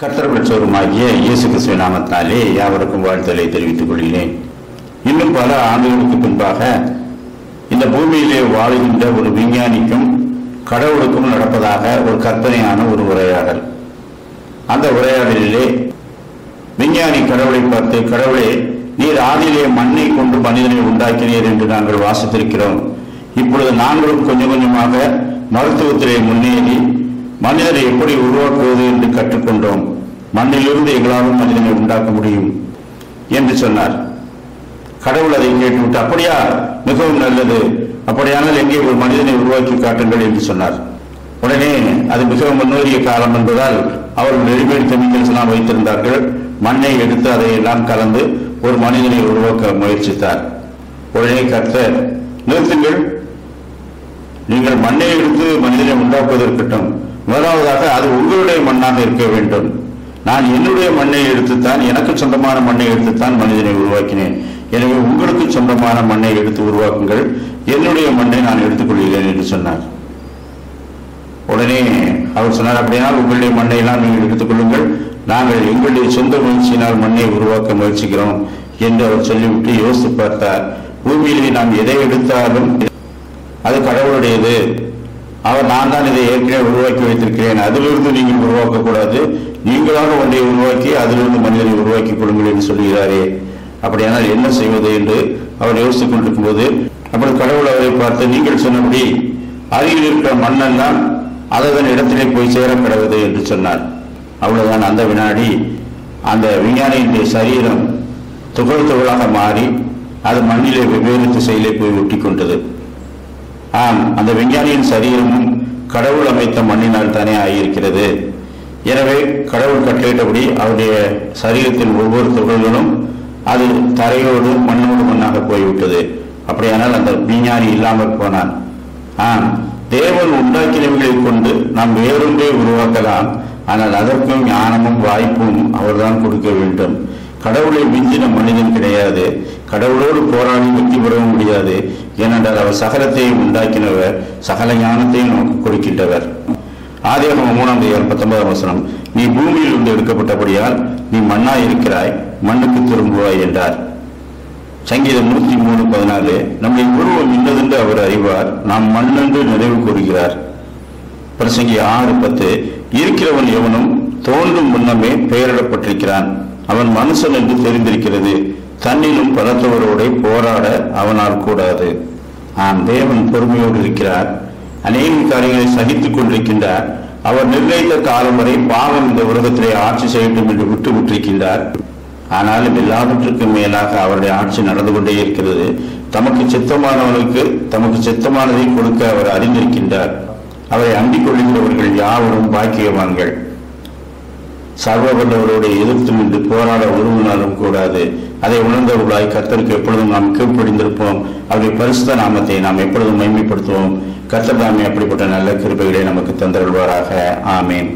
கர்த்தர் பெற்றோருமாகிய இயேசு கிறிஸ்துவ நாமத்தினாலே யாவருக்கும் வாழ்த்தலை தெரிவித்துக் கொள்கிறேன் இன்னும் பல ஆண்டுகளுக்கு பின்பாக இந்த பூமியிலே வாழுகின்ற ஒரு விஞ்ஞானிக்கும் கடவுளுக்கும் நடப்பதாக ஒரு கற்பனையான ஒரு உரையாடல் அந்த உரையாடலிலே விஞ்ஞானி கடவுளை பார்த்து கடவுளே நீர் ஆதியிலே மண்ணை கொண்டு மனிதனை உண்டாக்கினீர் என்று நாங்கள் வாசித்திருக்கிறோம் இப்பொழுது நாங்களும் கொஞ்சம் கொஞ்சமாக மருத்துவத்திலே முன்னேறி மனிதனை எப்படி உருவாக்குவது என்று கற்றுக்கொண்டோம் மண்ணிலிருந்து எங்களாலும் மனிதனை உண்டாக்க முடியும் என்று சொன்னார் கடவுள் அதை கேட்டுவிட்டு அப்படியா மிகவும் நல்லது அப்படியானால் எங்கே ஒரு மனிதனை உருவாக்கி காட்டுங்கள் என்று சொன்னார் உடனே அது மிகவும் முன்னோறிய காலம் என்பதால் அவர்கள் ரெடிமேட் கெமிக்கல்ஸ் எல்லாம் வைத்திருந்தார்கள் மண்ணை எடுத்து அதை எல்லாம் கலந்து ஒரு மனிதனை உருவாக்க முயற்சித்தார் உடனே கர்த்தர் நிறுத்துங்கள் நீங்கள் மண்ணை எடுத்து மனிதனை உண்டாக்குவதற்கட்டும் முதலாவதாக அது உங்களுடைய மண்ணாக இருக்க வேண்டும் நான் என்னுடைய மண்ணை எடுத்துத்தான் எனக்கு சொந்தமான மண்ணை எடுத்துத்தான் மனிதனை உருவாக்கினேன் எனவே உங்களுக்கு சொந்தமான மண்ணை எடுத்து உருவாக்குங்கள் என்னுடைய மண்ணை நான் எடுத்துக்கொள்கிறேன் என்று சொன்னார் உடனே அவர் சொன்னார் அப்படினால் உங்களுடைய மண்ணை எல்லாம் நீங்கள் எடுத்துக்கொள்ளுங்கள் நாங்கள் எங்களுடைய சொந்த முயற்சியினால் மண்ணை உருவாக்க முயற்சிக்கிறோம் என்று அவர் சொல்லிவிட்டு யோசித்து பார்த்தார் பூமியிலே நாம் எதை எடுத்தாலும் அது கடவுளுடையது அவர் நான் தான் இதை ஏற்கனவே உருவாக்கி வைத்திருக்கிறேன் அதிலிருந்து நீங்கள் உருவாக்கக்கூடாது நீங்களாக ஒன்றை உருவாக்கி அதிலிருந்து மனிதனை உருவாக்கிக் கொள்ளுங்கள் என்று சொல்கிறாரே அப்படியானால் என்ன செய்வது என்று அவர் யோசித்துக் கொண்டிருக்கும் போது அப்படி கடவுள் அவரை பார்த்து நீங்கள் சொன்னபடி அருகில் இருக்கிற மண்ணெல்லாம் அதன் இடத்திலே போய் சேரப்படவது என்று சொன்னார் அவ்வளவுதான் அந்த வினாடி அந்த விஞ்ஞானியினுடைய சரீரம் துகள் துகளாக மாறி அது மண்ணிலே வெவ்வேறு திசையிலே போய் ஒட்டி கொண்டது ஆம் அந்த விஞ்ஞானியின் சரீரமும் கடவுள் அமைத்த மண்ணினால் தானே ஆகியிருக்கிறது எனவே கடவுள் கட்டளையிட்டபடி அவருடைய சரீரத்தின் ஒவ்வொரு துகள்களும் அது தரையோடு மண்ணோடு மண்ணாக போய்விட்டது அப்படியானால் அந்த விஞ்ஞானி இல்லாமல் போனான் ஆம் தேவன் உண்டாக்கினவைகளை கொண்டு நாம் வேறொன்றே உருவாக்கலாம் ஆனால் அதற்கும் ஞானமும் வாய்ப்பும் அவர்தான் கொடுக்க வேண்டும் கடவுளை மிஞ்சின மனிதன் கிடையாது கடவுளோடு போராடி வெற்றி பெறவும் முடியாது ஏனென்றால் அவர் சகலத்தையும் உண்டாக்கினவர் சகல ஞானத்தையும் நமக்கு கொடுக்கின்றவர் ஆதியாகம மூணாம் தேதி பத்தொன்பதாம் வசனம் நீ பூமியில் இருந்து எடுக்கப்பட்டபடியால் நீ மண்ணாய் இருக்கிறாய் மண்ணுக்கு திரும்புவாய் என்றார் சங்கீதம் நூற்றி மூணு பதினாலு நம்முடைய உருவம் இன்னதென்று அவர் அறிவார் நாம் மண்ணென்று நிறைவு கூறுகிறார் பிரசங்கி ஆறு பத்து இருக்கிறவன் எவனும் தோன்றும் முன்னமே பெயரிடப்பட்டிருக்கிறான் அவன் மனுஷன் என்று தெரிந்திருக்கிறது தன்னிலும் பலத்தவரோட போராட அவனால் கூடாது ஆம் தேவன் பொறுமையோடு இருக்கிறார் அநேக காரியங்களை சகித்துக் கொண்டிருக்கின்றார் அவர் நிர்ணயித்த காலம் வரை பாவம் இந்த உலகத்திலே ஆட்சி செய்யட்டும் என்று விட்டு விட்டிருக்கின்றார் ஆனாலும் எல்லாவற்றுக்கும் மேலாக அவருடைய ஆட்சி நடந்து கொண்டே இருக்கிறது தமக்கு சித்தமானவனுக்கு தமக்கு சித்தமானதை கொடுக்க அவர் அறிந்திருக்கின்றார் அவரை அண்டிக் கொள்கின்றவர்கள் யாவரும் பாக்கியவான்கள் சர்வ வல்லவரோடு எதிர்த்து நின்று போராட உருவினாலும் கூடாது அதை உணர்ந்தவர்களாய் கர்த்தருக்கு எப்பொழுதும் நாம் கீழ்ப்படிந்திருப்போம் அவருடைய பரிசுத்த நாமத்தை நாம் எப்பொழுதும் மைமைப்படுத்துவோம் கர்த்தர் தாமே அப்படிப்பட்ட நல்ல கிருபைகளை நமக்கு தந்தருள்வாராக ஆமேன்